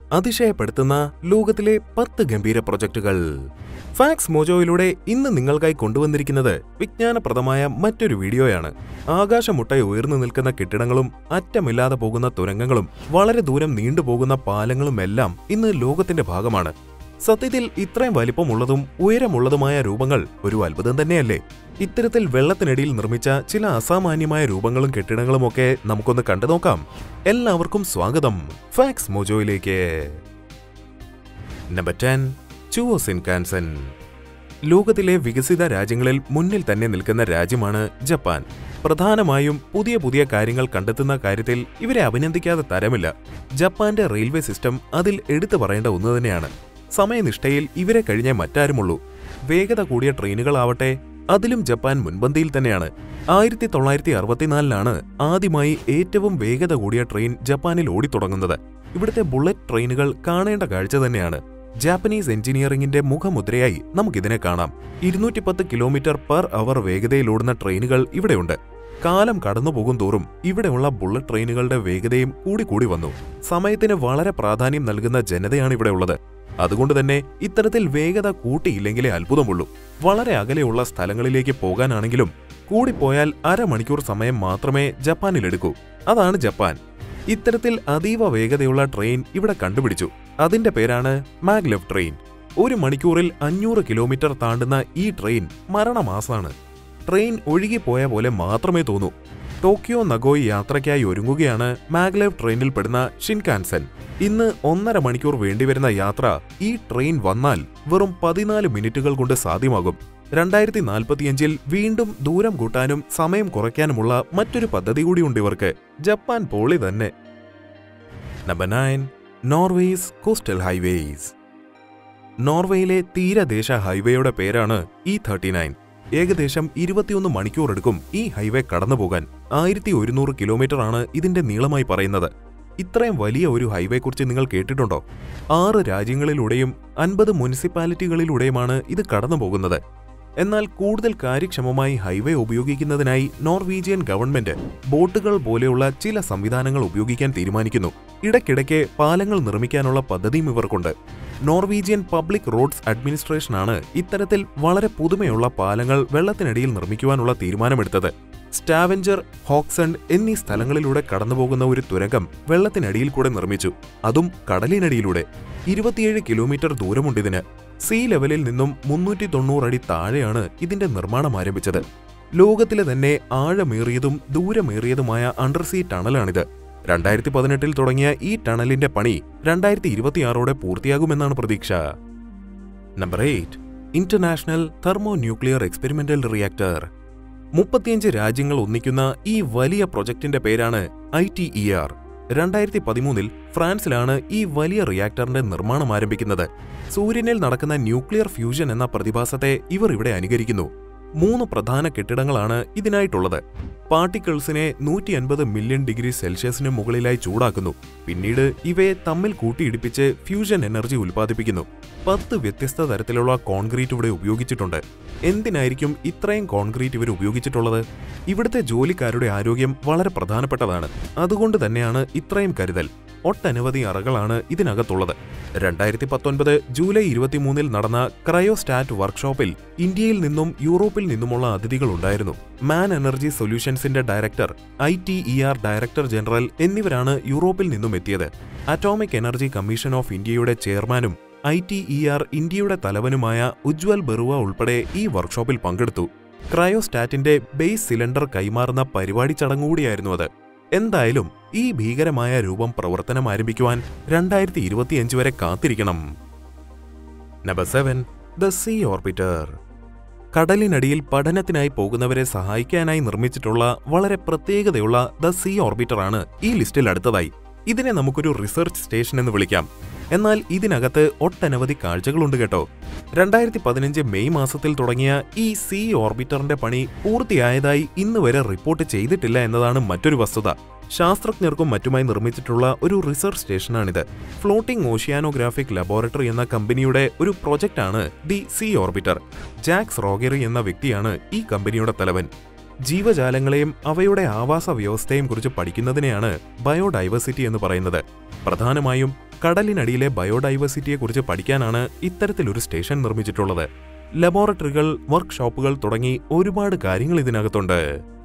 അതിശയപ്പെടുത്തുന്ന ലോകത്തിലെ പത്ത് ഗംഭീര പ്രൊജക്ടുകൾ ഫാക്സ് മോജോയിലൂടെ ഇന്ന് നിങ്ങൾക്കായി കൊണ്ടുവന്നിരിക്കുന്നത് വിജ്ഞാനപ്രദമായ മറ്റൊരു വീഡിയോയാണ് ആകാശമുട്ടായി ഉയർന്നു നിൽക്കുന്ന കെട്ടിടങ്ങളും അറ്റമില്ലാതെ പോകുന്ന തുരങ്കങ്ങളും വളരെ ദൂരം നീണ്ടുപോകുന്ന പാലങ്ങളും എല്ലാം ഇന്ന് ലോകത്തിന്റെ ഭാഗമാണ് സത്യത്തിൽ ഇത്രയും വലിപ്പമുള്ളതും ഉയരമുള്ളതുമായ രൂപങ്ങൾ ഒരു അത്ഭുതം തന്നെയല്ലേ ഇത്തരത്തിൽ വെള്ളത്തിനടിയിൽ നിർമ്മിച്ച ചില അസാമാന്യമായ രൂപങ്ങളും കെട്ടിടങ്ങളും ഒക്കെ നമുക്കൊന്ന് കണ്ടു നോക്കാം എല്ലാവർക്കും സ്വാഗതം ഫാക്സ് മോജോയിലേക്ക് നമ്പർ ടെൻ ചുവോ സിൻകാൻസൻ ലോകത്തിലെ വികസിത രാജ്യങ്ങളിൽ മുന്നിൽ തന്നെ നിൽക്കുന്ന രാജ്യമാണ് ജപ്പാൻ പ്രധാനമായും പുതിയ പുതിയ കാര്യങ്ങൾ കണ്ടെത്തുന്ന കാര്യത്തിൽ ഇവരെ അഭിനന്ദിക്കാതെ തരമില്ല ജപ്പാന്റെ റെയിൽവേ സിസ്റ്റം അതിൽ എടുത്തു പറയേണ്ട ഒന്ന് തന്നെയാണ് സമയനിഷ്ഠയിൽ ഇവരെ കഴിഞ്ഞേ മറ്റാരുമുള്ളൂ വേഗത കൂടിയ ട്രെയിനുകളാവട്ടെ അതിലും ജപ്പാൻ മുൻപന്തിയിൽ തന്നെയാണ് ആയിരത്തി തൊള്ളായിരത്തി അറുപത്തിനാലിലാണ് ആദ്യമായി ഏറ്റവും വേഗത കൂടിയ ട്രെയിൻ ജപ്പാനിൽ ഓടിത്തുടങ്ങുന്നത് ഇവിടുത്തെ ബുള്ളറ്റ് ട്രെയിനുകൾ കാണേണ്ട കാഴ്ച തന്നെയാണ് ജാപ്പനീസ് എഞ്ചിനീയറിംഗിന്റെ മുഖമുദ്രയായി നമുക്കിതിനെ കാണാം ഇരുന്നൂറ്റി പത്ത് കിലോമീറ്റർ പെർ അവർ വേഗതയിലോടുന്ന ട്രെയിനുകൾ ഇവിടെയുണ്ട് കാലം കടന്നുപോകും തോറും ഇവിടെയുള്ള ബുള്ളറ്റ് ട്രെയിനുകളുടെ വേഗതയും കൂടിക്കൂടി വന്നു സമയത്തിന് വളരെ പ്രാധാന്യം നൽകുന്ന ജനതയാണ് ഇവിടെ ഉള്ളത് അതുകൊണ്ട് തന്നെ ഇത്തരത്തിൽ വേഗത കൂട്ടിയില്ലെങ്കിലേ അത്ഭുതമുള്ളൂ വളരെ അകലെയുള്ള സ്ഥലങ്ങളിലേക്ക് പോകാനാണെങ്കിലും കൂടിപ്പോയാൽ അരമണിക്കൂർ സമയം മാത്രമേ ജപ്പാനിലെടുക്കൂ അതാണ് ജപ്പാൻ ഇത്തരത്തിൽ അതീവ വേഗതയുള്ള ട്രെയിൻ ഇവിടെ കണ്ടുപിടിച്ചു അതിന്റെ പേരാണ് മാഗ്ലെവ് ട്രെയിൻ ഒരു മണിക്കൂറിൽ അഞ്ഞൂറ് കിലോമീറ്റർ താണ്ടുന്ന ഈ ട്രെയിൻ മരണമാസാണ് ട്രെയിൻ ഒഴുകിപ്പോയ പോലെ മാത്രമേ തോന്നൂ ടോക്കിയോ നഗോയ് യാത്രയ്ക്കായി ഒരുങ്ങുകയാണ് മാഗ്ലെവ് ട്രെയിനിൽ പെടുന്ന ഷിൻകാൻസൻ ഇന്ന് ഒന്നര മണിക്കൂർ വേണ്ടിവരുന്ന യാത്ര ഈ ട്രെയിൻ വന്നാൽ വെറും പതിനാല് മിനിറ്റുകൾ കൊണ്ട് സാധ്യമാകും രണ്ടായിരത്തി നാൽപ്പത്തിയഞ്ചിൽ വീണ്ടും ദൂരം കൂട്ടാനും സമയം കുറയ്ക്കാനുമുള്ള മറ്റൊരു പദ്ധതി കൂടിയുണ്ട് ഇവർക്ക് ജപ്പാൻ പോളി തന്നെ number nine Norway's coastal highways നോർവേയിലെ തീരദേശ ഹൈവേയുടെ പേരാണ് ഇ തേർട്ടി നയൻ ഏകദേശം ഇരുപത്തിയൊന്ന് മണിക്കൂർ എടുക്കും ഈ ഹൈവേ കടന്നുപോകാൻ ആയിരത്തി ഒരുന്നൂറ് കിലോമീറ്റർ ആണ് ഇതിന്റെ നീളമായി പറയുന്നത് ഇത്രയും വലിയ ഒരു ഹൈവേക്കുറിച്ച് നിങ്ങൾ കേട്ടിട്ടുണ്ടോ ആറ് രാജ്യങ്ങളിലൂടെയും അൻപത് മുനിസിപ്പാലിറ്റികളിലൂടെയുമാണ് ഇത് കടന്നുപോകുന്നത് എന്നാൽ കൂടുതൽ കാര്യക്ഷമമായി ഹൈവേ ഉപയോഗിക്കുന്നതിനായി നോർവീജിയൻ ഗവൺമെന്റ് ബോട്ടുകൾ പോലെയുള്ള ചില സംവിധാനങ്ങൾ ഉപയോഗിക്കാൻ തീരുമാനിക്കുന്നു ഇടയ്ക്കിടയ്ക്ക് പാലങ്ങൾ നിർമ്മിക്കാനുള്ള പദ്ധതിയും ഇവർക്കുണ്ട് നോർവീജിയൻ പബ്ലിക് റോഡ്സ് അഡ്മിനിസ്ട്രേഷനാണ് ഇത്തരത്തിൽ വളരെ പുതുമയുള്ള പാലങ്ങൾ വെള്ളത്തിനടിയിൽ നിർമ്മിക്കുവാനുള്ള തീരുമാനമെടുത്തത് സ്റ്റാവെഞ്ചർ ഹോക്സണ്ട് എന്നീ സ്ഥലങ്ങളിലൂടെ കടന്നുപോകുന്ന ഒരു തുരങ്കം വെള്ളത്തിനടിയിൽ കൂടെ നിർമ്മിച്ചു അതും കടലിനടിയിലൂടെ ഇരുപത്തിയേഴ് കിലോമീറ്റർ ദൂരമുണ്ടിതിന് സീ ലെവലിൽ നിന്നും മുന്നൂറ്റി തൊണ്ണൂറ് അടി താഴെയാണ് ഇതിന്റെ നിർമ്മാണം ആരംഭിച്ചത് ലോകത്തിലെ തന്നെ ആഴമേറിയതും ദൂരമേറിയതുമായ അണ്ടർസീ ടണലാണിത് രണ്ടായിരത്തി പതിനെട്ടിൽ തുടങ്ങിയ ഈ ടണലിന്റെ പണി രണ്ടായിരത്തി ഇരുപത്തിയാറോടെ പൂർത്തിയാകുമെന്നാണ് പ്രതീക്ഷ number eight international thermo nuclear experimental reactor മുപ്പത്തിയഞ്ച് രാജ്യങ്ങൾ ഒന്നിക്കുന്ന ഈ വലിയ പ്രൊജക്ടിന്റെ പേരാണ് ഐ ടി ഇ ആർ രണ്ടായിരത്തി പതിമൂന്നിൽ ഫ്രാൻസിലാണ് ഈ വലിയ റിയാക്ടറിന്റെ നിർമ്മാണം ആരംഭിക്കുന്നത് സൂര്യനിൽ നടക്കുന്ന ന്യൂക്ലിയർ ഫ്യൂഷൻ എന്ന പ്രതിഭാസത്തെ ഇവർ ഇവിടെ അനുകരിക്കുന്നു മൂന്ന് പ്രധാന കെട്ടിടങ്ങളാണ് ഇതിനായിട്ടുള്ളത് പാർട്ടിക്കിൾസിനെ നൂറ്റി അൻപത് മില്യൺ ഡിഗ്രി സെൽഷ്യസിന് മുകളിലായി ചൂടാക്കുന്നു പിന്നീട് ഇവയെ തമ്മിൽ കൂട്ടിയിടിപ്പിച്ച് ഫ്യൂഷൻ എനർജി ഉൽപ്പാദിപ്പിക്കുന്നു പത്ത് വ്യത്യസ്ത തരത്തിലുള്ള കോൺക്രീറ്റ് ഇവിടെ ഉപയോഗിച്ചിട്ടുണ്ട് എന്തിനായിരിക്കും ഇത്രയും കോൺക്രീറ്റ് ഇവർ ഉപയോഗിച്ചിട്ടുള്ളത് ഇവിടുത്തെ ജോലിക്കാരുടെ ആരോഗ്യം വളരെ പ്രധാനപ്പെട്ടതാണ് അതുകൊണ്ട് തന്നെയാണ് ഇത്രയും കരുതൽ ഒട്ടനവധി അറകളാണ് ഇതിനകത്തുള്ളത് രണ്ടായിരത്തി പത്തൊൻപത് ജൂലൈ ഇരുപത്തിമൂന്നിൽ നടന്ന ക്രയോസ്റ്റാറ്റ് വർക്ക്ഷോപ്പിൽ ഇന്ത്യയിൽ നിന്നും യൂറോപ്പിൽ നിന്നുമുള്ള അതിഥികൾ ഉണ്ടായിരുന്നു മാൻ എനർജി സൊല്യൂഷൻസിന്റെ director I T E R director general എന്നിവരാണ് യൂറോപ്പിൽ നിന്നും എത്തിയത് അറ്റോമിക് എനർജി കമ്മീഷൻ ഓഫ് ഇന്ത്യയുടെ ചെയർമാനും ഐ ടി ഇ ആർ ഇന്ത്യയുടെ തലവനുമായ ഉജ്വൽ ബറുവ ഉൾപ്പെടെ ഈ വർക്ക്ഷോപ്പിൽ പങ്കെടുത്തു ക്രയോസ്റ്റാറ്റിന്റെ ബേസ് സിലിണ്ടർ കൈമാറുന്ന പരിപാടി ചടങ്ങുകൂടിയായിരുന്നു അത് എന്തായാലും ഈ ഭീകരമായ രൂപം പ്രവർത്തനം ആരംഭിക്കുവാൻ രണ്ടായിരത്തി ഇരുപത്തിയഞ്ച് വരെ കാത്തിരിക്കണം number seven the sea orbiter കടലിനടിയിൽ പഠനത്തിനായി പോകുന്നവരെ സഹായിക്കാനായി നിർമ്മിച്ചിട്ടുള്ള വളരെ പ്രത്യേകതയുള്ള ദ സീ ഓർബിറ്റർ ആണ് ഈ ലിസ്റ്റിൽ അടുത്തതായി ഇതിനെ നമുക്കൊരു റിസർച്ച് സ്റ്റേഷൻ എന്ന് വിളിക്കാം എന്നാൽ ഇതിനകത്ത് ഒട്ടനവധി കാഴ്ചകളുണ്ട് കേട്ടോ രണ്ടായിരത്തി പതിനഞ്ച് മെയ് മാസത്തിൽ തുടങ്ങിയ ഈ സി ഓർബിറ്ററിന്റെ പണി പൂർത്തിയായതായി ഇന്ന് വരെ റിപ്പോർട്ട് ചെയ്തിട്ടില്ല എന്നതാണ് മറ്റൊരു വസ്തുത ശാസ്ത്രജ്ഞർക്കും മറ്റുമായി നിർമ്മിച്ചിട്ടുള്ള ഒരു റിസർച്ച് സ്റ്റേഷനാണിത് ഫ്ലോട്ടിംഗ് ഓഷ്യാനോഗ്രാഫിക് ലബോറട്ടറി എന്ന കമ്പനിയുടെ ഒരു പ്രൊജക്റ്റാണ് the sea orbiter Jacques Rougerie എന്ന വ്യക്തിയാണ് ഈ കമ്പനിയുടെ തലവൻ ജീവജാലങ്ങളെയും അവയുടെ ആവാസ വ്യവസ്ഥയെയും കുറിച്ച് പഠിക്കുന്നതിനെയാണ് ബയോഡൈവേഴ്സിറ്റി എന്ന് പറയുന്നത് പ്രധാനമായും കടലിനടിയിലെ ബയോഡൈവേഴ്സിറ്റിയെക്കുറിച്ച് പഠിക്കാനാണ് ഇത്തരത്തിലൊരു സ്റ്റേഷൻ നിർമ്മിച്ചിട്ടുള്ളത് ലബോറട്ടറികൾ വർക്ക്ഷോപ്പുകൾ തുടങ്ങി ഒരുപാട് കാര്യങ്ങൾ ഇതിനകത്തുണ്ട്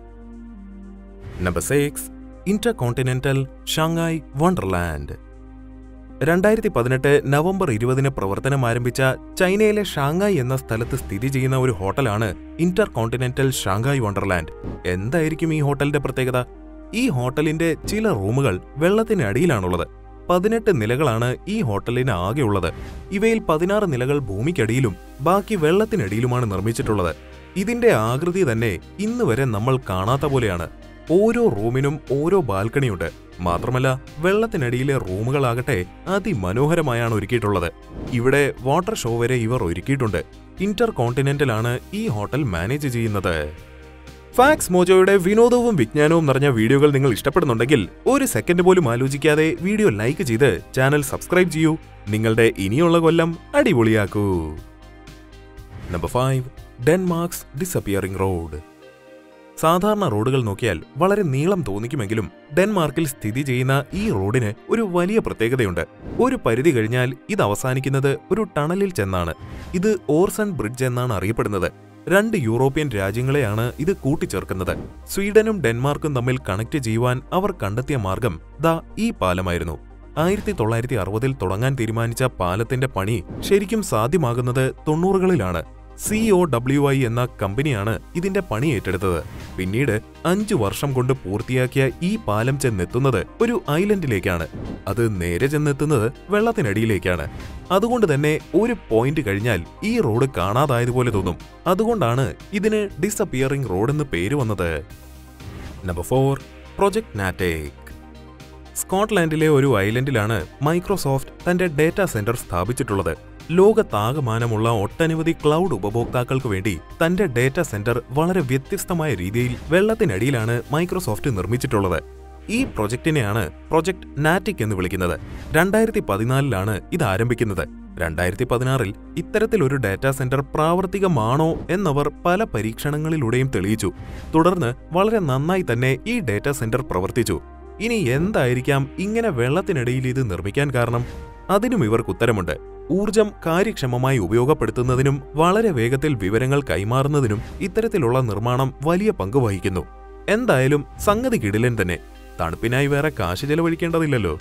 number six InterContinental Shanghai wonderland രണ്ടായിരത്തി പതിനെട്ട് നവംബർ ഇരുപതിന് പ്രവർത്തനം ആരംഭിച്ച ചൈനയിലെ ഷാങ്ങായ് എന്ന സ്ഥലത്ത് സ്ഥിതി ചെയ്യുന്ന ഒരു ഹോട്ടലാണ് ഇന്റർ കോണ്ടിനെന്റൽ ഷാങ്ങായ് വണ്ടർലാൻഡ് എന്തായിരിക്കും ഈ ഹോട്ടലിന്റെ പ്രത്യേകത ഈ ഹോട്ടലിന്റെ ചില റൂമുകൾ വെള്ളത്തിനടിയിലാണുള്ളത് പതിനെട്ട് നിലകളാണ് ഈ ഹോട്ടലിന് ആകെയുള്ളത് ഇവയിൽ പതിനാറ് നിലകൾ ഭൂമിക്കടിയിലും ബാക്കി വെള്ളത്തിനടിയിലുമാണ് നിർമ്മിച്ചിട്ടുള്ളത് ഇതിന്റെ ആകൃതി തന്നെ ഇന്ന് വരെ നമ്മൾ കാണാത്ത പോലെയാണ് ഓരോ റൂമിനും ഓരോ ബാൽക്കണിയുണ്ട് മാത്രമല്ല വെള്ളത്തിനടിയിലെ റൂമുകളാകട്ടെ അതിമനോഹരമായാണ് ഒരുക്കിയിട്ടുള്ളത് ഇവിടെ വാട്ടർ ഷോ വരെ ഇവർ ഒരുക്കിയിട്ടുണ്ട് ഇന്റർ കോണ്ടിനെന്റലാണ് ഈ ഹോട്ടൽ മാനേജ് ചെയ്യുന്നത് ഫാക്സ് മോജോയുടെ വിനോദവും വിജ്ഞാനവും നിറഞ്ഞ വീഡിയോകൾ നിങ്ങൾ ഇഷ്ടപ്പെടുന്നുണ്ടെങ്കിൽ ഒരു സെക്കൻഡ് പോലും ആലോചിക്കാതെ വീഡിയോ ലൈക്ക് ചെയ്ത് ചാനൽ സബ്സ്ക്രൈബ് ചെയ്യൂ നിങ്ങളുടെ ഇനിയുള്ള കൊല്ലം അടിപൊളിയാക്കൂ number five Denmark's disappearing road സാധാരണ റോഡുകൾ നോക്കിയാൽ വളരെ നീളം തോന്നിക്കുമെങ്കിലും ഡെൻമാർക്കിൽ സ്ഥിതി ചെയ്യുന്ന ഈ റോഡിന് ഒരു വലിയ പ്രത്യേകതയുണ്ട് ഒരു പരിധി കഴിഞ്ഞാൽ ഇത് അവസാനിക്കുന്നത് ഒരു ടണലിൽ ചെന്നാണ് ഇത് ഓർസൺ ബ്രിഡ്ജ് എന്നാണ് അറിയപ്പെടുന്നത് രണ്ട് യൂറോപ്യൻ രാജ്യങ്ങളെയാണ് ഇത് കൂട്ടിച്ചേർക്കുന്നത് സ്വീഡനും ഡെൻമാർക്കും തമ്മിൽ കണക്ട് ചെയ്യുവാൻ അവർ കണ്ടെത്തിയ മാർഗം ദാ ഈ പാലമായിരുന്നു ആയിരത്തി തൊള്ളായിരത്തി അറുപതിൽ തുടങ്ങാൻ തീരുമാനിച്ച പാലത്തിന്റെ പണി ശരിക്കും സാധ്യമാകുന്നത് തൊണ്ണൂറുകളിലാണ് സി ഒ ഡബ്ല്യു ഐ എന്ന കമ്പനിയാണ് ഇതിന്റെ പണി ഏറ്റെടുത്തത് പിന്നീട് അഞ്ചു വർഷം കൊണ്ട് പൂർത്തിയാക്കിയ ഈ പാലം ചെന്നെത്തുന്നത് ഒരു ഐലൻഡിലേക്കാണ് അത് നേരെ ചെന്നെത്തുന്നത് വെള്ളത്തിനടിയിലേക്കാണ് അതുകൊണ്ട് തന്നെ ഒരു പോയിന്റ് കഴിഞ്ഞാൽ ഈ റോഡ് കാണാതായതുപോലെ തോന്നും അതുകൊണ്ടാണ് ഇതിന് ഡിസപ്പിയറിംഗ് റോഡ് എന്ന് പേര് വന്നത് നമ്പർ ഫോർ പ്രൊജക്ട് നാറ്റേക്ക് സ്കോട്ട്ലാൻഡിലെ ഒരു ഐലൻഡിലാണ് മൈക്രോസോഫ്റ്റ് തന്റെ ഡേറ്റാ സെന്റർ സ്ഥാപിച്ചിട്ടുള്ളത് ലോകത്താകമാനമുള്ള ഒട്ടനവധി ക്ലൗഡ് ഉപഭോക്താക്കൾക്ക് വേണ്ടി തന്റെ ഡേറ്റാ സെന്റർ വളരെ വ്യത്യസ്തമായ രീതിയിൽ വെള്ളത്തിനടിയിലാണ് മൈക്രോസോഫ്റ്റ് നിർമ്മിച്ചിട്ടുള്ളത് ഈ പ്രൊജക്ടിനെയാണ് പ്രൊജക്ട് നാറ്റിക് എന്ന് വിളിക്കുന്നത് രണ്ടായിരത്തി പതിനാലിലാണ് ഇത് ആരംഭിക്കുന്നത് രണ്ടായിരത്തി പതിനാറിൽ ഇത്തരത്തിലൊരു ഡാറ്റാ സെന്റർ പ്രാവർത്തികമാണോ എന്നവർ പല പരീക്ഷണങ്ങളിലൂടെയും തെളിയിച്ചു തുടർന്ന് വളരെ നന്നായി തന്നെ ഈ ഡാറ്റാ സെന്റർ പ്രവർത്തിച്ചു ഇനി എന്തായിരിക്കാം ഇങ്ങനെ വെള്ളത്തിനിടയിൽ ഇത് നിർമ്മിക്കാൻ കാരണം അതിനും ഇവർക്ക് ഉത്തരമുണ്ട് ഊർജം കാര്യക്ഷമമായി ഉപയോഗപ്പെടുത്തുന്നതിനും വളരെ വേഗത്തിൽ വിവരങ്ങൾ കൈമാറുന്നതിനും ഇത്തരത്തിലുള്ള നിർമ്മാണം വലിയ പങ്ക് വഹിക്കുന്നു എന്തായാലും സംഗതി കിടിലൻ തന്നെ തണുപ്പിനായി വേറെ കാശ് ചെലവഴിക്കേണ്ടതില്ലല്ലോ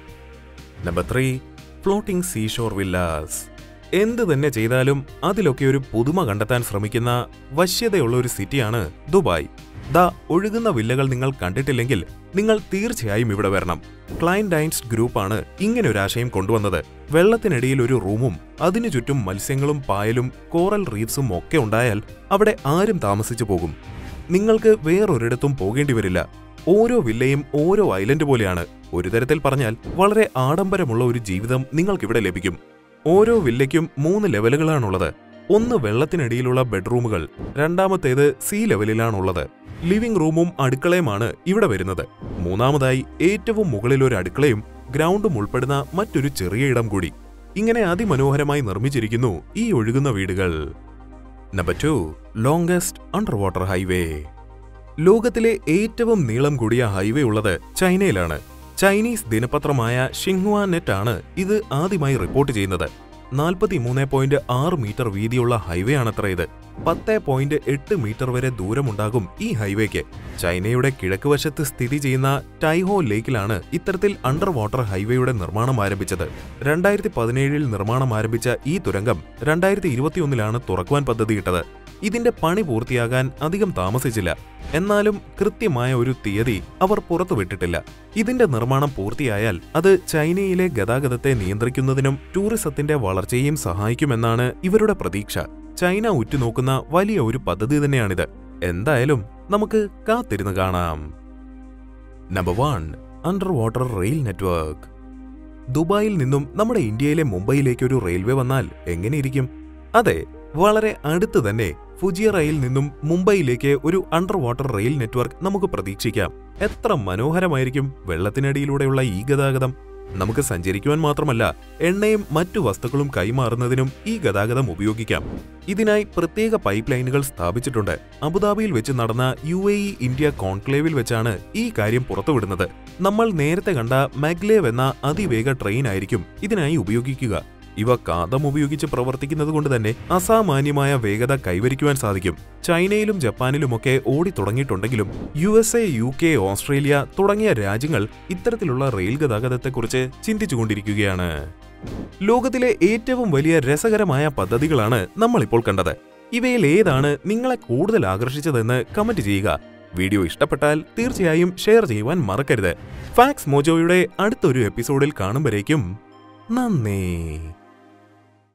number three floating seashore villas എന്ത് തന്നെ ചെയ്താലും അതിലൊക്കെ ഒരു പുതുമ കണ്ടെത്താൻ ശ്രമിക്കുന്ന വശ്യതയുള്ള ഒരു സിറ്റിയാണ് ദുബായ് ദാ ഒഴുകുന്ന വില്ലകൾ നിങ്ങൾ കണ്ടിട്ടില്ലെങ്കിൽ നിങ്ങൾ തീർച്ചയായും ഇവിടെ വരണം ക്ലൈൻഡൈൻസ് ഗ്രൂപ്പാണ് ഇങ്ങനെ ഒരു ആശയം കൊണ്ടുവന്നത് വെള്ളത്തിനിടയിൽ ഒരു റൂമും അതിനു ചുറ്റും മത്സ്യങ്ങളും പായലും കോറൽ റീഫ്സും ഒക്കെ ഉണ്ടായാൽ അവിടെ ആരും താമസിച്ചു പോകും നിങ്ങൾക്ക് വേറൊരിടത്തും പോകേണ്ടി വരില്ല ഓരോ വില്ലയും ഓരോ ഐലൻഡ് പോലെയാണ് ഒരു തരത്തിൽ പറഞ്ഞാൽ വളരെ ആഡംബരമുള്ള ഒരു ജീവിതം നിങ്ങൾക്കിവിടെ ലഭിക്കും ഓരോ വില്ലയ്ക്കും മൂന്ന് ലെവലുകളാണുള്ളത് ഒന്ന് വെള്ളത്തിനടിയിലുള്ള ബെഡ്റൂമുകൾ രണ്ടാമത്തേത് സീ ലെവലിലാണുള്ളത് ലിവിംഗ് റൂമും അടുക്കളയുമാണ് ഇവിടെ വരുന്നത് മൂന്നാമതായി ഏറ്റവും മുകളിൽ ഒരു അടുക്കളയും ഗ്രൗണ്ടും ഉൾപ്പെടുന്ന മറ്റൊരു ചെറിയ ഇടം കൂടി ഇങ്ങനെ അതിമനോഹരമായി നിർമ്മിച്ചിരിക്കുന്നു ഈ ഒഴുകുന്ന വീടുകൾ number two longest underwater highway ലോകത്തിലെ ഏറ്റവും നീളം കൂടിയ ഹൈവേ ഉള്ളത് ചൈനയിലാണ് ചൈനീസ് ദിനപത്രമായ ഷിങ്ഹുവ നെറ്റ് ആണ് ഇത് ആദ്യമായി റിപ്പോർട്ട് ചെയ്യുന്നത് നാൽപ്പത്തി മൂന്ന് പോയിന്റ് ആറ് മീറ്റർ വീതിയുള്ള ഹൈവേ ആണത്ര ഇത് പത്ത് പോയിന്റ് എട്ട് മീറ്റർ വരെ ദൂരമുണ്ടാകും ഈ ഹൈവേക്ക് ചൈനയുടെ കിഴക്ക് വശത്ത് സ്ഥിതി ചെയ്യുന്ന ടൈഹോ ലേക്കിലാണ് ഇത്തരത്തിൽ അണ്ടർ വാട്ടർ ഹൈവേയുടെ നിർമ്മാണം ആരംഭിച്ചത് രണ്ടായിരത്തി പതിനേഴിൽ നിർമ്മാണം ആരംഭിച്ച ഈ തുരങ്കം രണ്ടായിരത്തി ഇരുപത്തിയൊന്നിലാണ് തുറക്കുവാൻ പദ്ധതിയിട്ടത് ഇതിന്റെ പണി പൂർത്തിയാകാൻ അധികം താമസിച്ചില്ല എന്നാലും കൃത്യമായ ഒരു തീയതി അവർ പുറത്തുവിട്ടിട്ടില്ല ഇതിന്റെ നിർമ്മാണം പൂർത്തിയായാൽ അത് ചൈനയിലെ ഗതാഗതത്തെ നിയന്ത്രിക്കുന്നതിനും ടൂറിസത്തിന്റെ വളർച്ചയെയും സഹായിക്കുമെന്നാണ് ഇവരുടെ പ്രതീക്ഷ ചൈന ഉറ്റുനോക്കുന്ന വലിയ ഒരു പദ്ധതി തന്നെയാണിത് എന്തായാലും നമുക്ക് കാത്തിരുന്ന് കാണാം number one underwater rail network ദുബായിൽ നിന്നും നമ്മുടെ ഇന്ത്യയിലെ മുംബൈയിലേക്ക് ഒരു റെയിൽവേ വന്നാൽ എങ്ങനെയിരിക്കും അതെ വളരെ അടുത്ത് തന്നെ ഫുജിയറയിൽ നിന്നും മുംബൈയിലേക്ക് ഒരു അണ്ടർ വാട്ടർ റെയിൽ നെറ്റ്വർക്ക് നമുക്ക് പ്രതീക്ഷിക്കാം എത്ര മനോഹരമായിരിക്കും വെള്ളത്തിനടിയിലൂടെയുള്ള ഈ ഗതാഗതം നമുക്ക് സഞ്ചരിക്കുവാൻ മാത്രമല്ല എണ്ണയും മറ്റു വസ്തുക്കളും കൈമാറുന്നതിനും ഈ ഗതാഗതം ഉപയോഗിക്കാം ഇതിനായി പ്രത്യേക പൈപ്പ് ലൈനുകൾ സ്ഥാപിച്ചിട്ടുണ്ട് അബുദാബിയിൽ വെച്ച് നടന്ന യു എ ഇ ഇന്ത്യ കോൺക്ലേവിൽ വെച്ചാണ് ഈ കാര്യം പുറത്തുവിടുന്നത് നമ്മൾ നേരത്തെ കണ്ട മാഗ്ലേവ് എന്ന അതിവേഗ ട്രെയിൻ ആയിരിക്കും ഇതിനായി ഉപയോഗിക്കുക ഇവ കാതം ഉപയോഗിച്ച് പ്രവർത്തിക്കുന്നത് കൊണ്ട് തന്നെ അസാമാന്യമായ വേഗത കൈവരിക്കുവാൻ സാധിക്കും ചൈനയിലും ജപ്പാനിലുമൊക്കെ ഓടി തുടങ്ങിയിട്ടുണ്ടെങ്കിലും U S A U K Australia തുടങ്ങിയ രാജ്യങ്ങൾ ഇത്തരത്തിലുള്ള റെയിൽ ഗതാഗതത്തെക്കുറിച്ച് ചിന്തിച്ചുകൊണ്ടിരിക്കുകയാണ് ലോകത്തിലെ ഏറ്റവും വലിയ രസകരമായ പദ്ധതികളാണ് നമ്മളിപ്പോൾ കണ്ടത് ഇവയിൽ ഏതാണ് നിങ്ങളെ കൂടുതൽ ആകർഷിച്ചതെന്ന് കമന്റ് ചെയ്യുക വീഡിയോ ഇഷ്ടപ്പെട്ടാൽ തീർച്ചയായും ഷെയർ ചെയ്യുവാൻ മറക്കരുത് ഫാക്സ് മോജോയുടെ അടുത്തൊരു എപ്പിസോഡിൽ കാണുമ്പോഴേക്കും നന്ദി